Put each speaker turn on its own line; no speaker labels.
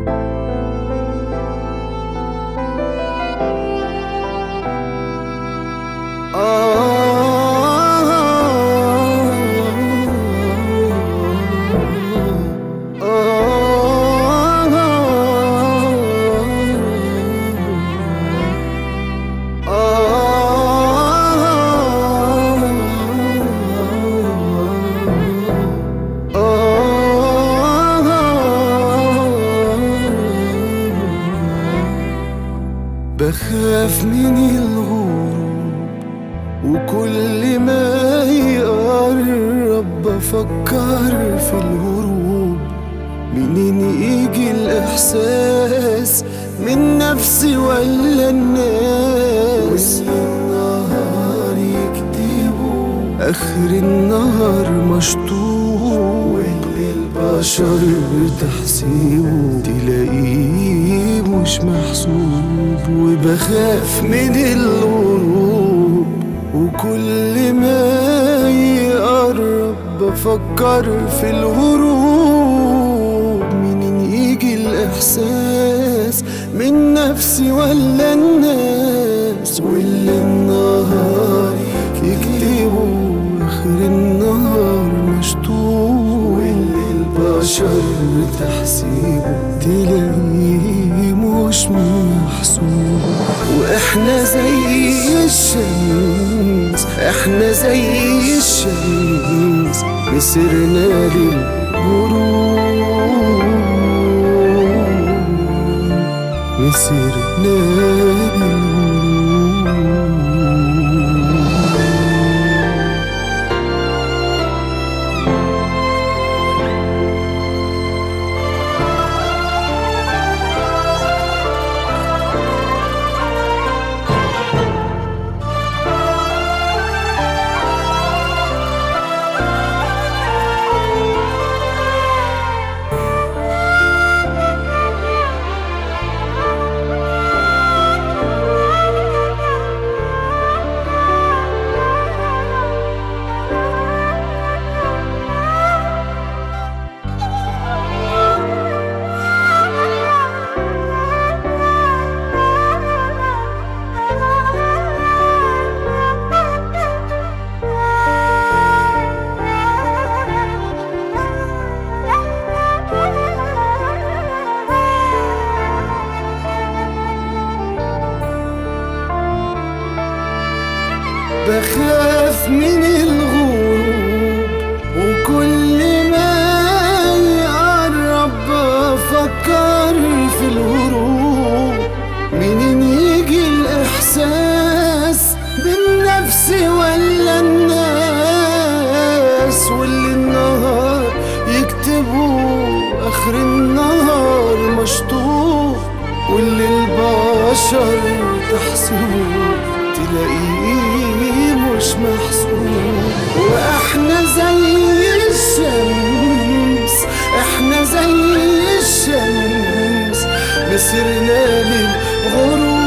بخاف من الغروب وكل ما يقرب بفكر في الهروب منين يجي الإحساس من نفسي ولا الناس والنهار يكتبوا آخر النهار مشطوب واللي البشر تحسيبه تلاقيه مش محسوب وبخاف من الغروب وكل ما يقرب بفكر في الهروب منين يجي الإحساس من نفسي ولا الناس واللي النهار يكتبوا آخر النهار مشطوب واللي البشر تحسيبه تلاقيه مش محسوب واحنا زي الشمس احنا زي الشمس مسرنا للغروب مسرنا للغروب بخاف من الغروب وكل ما يقرب بفكر في الهروب منين يجي الإحساس بالنفس ولا الناس واللي النهار يكتبوا آخر النهار مشطوب واللي البشر تحسبه تلاقيه مش محسوب واحنا زي الشمس احنا زي الشمس مسرنا للغروب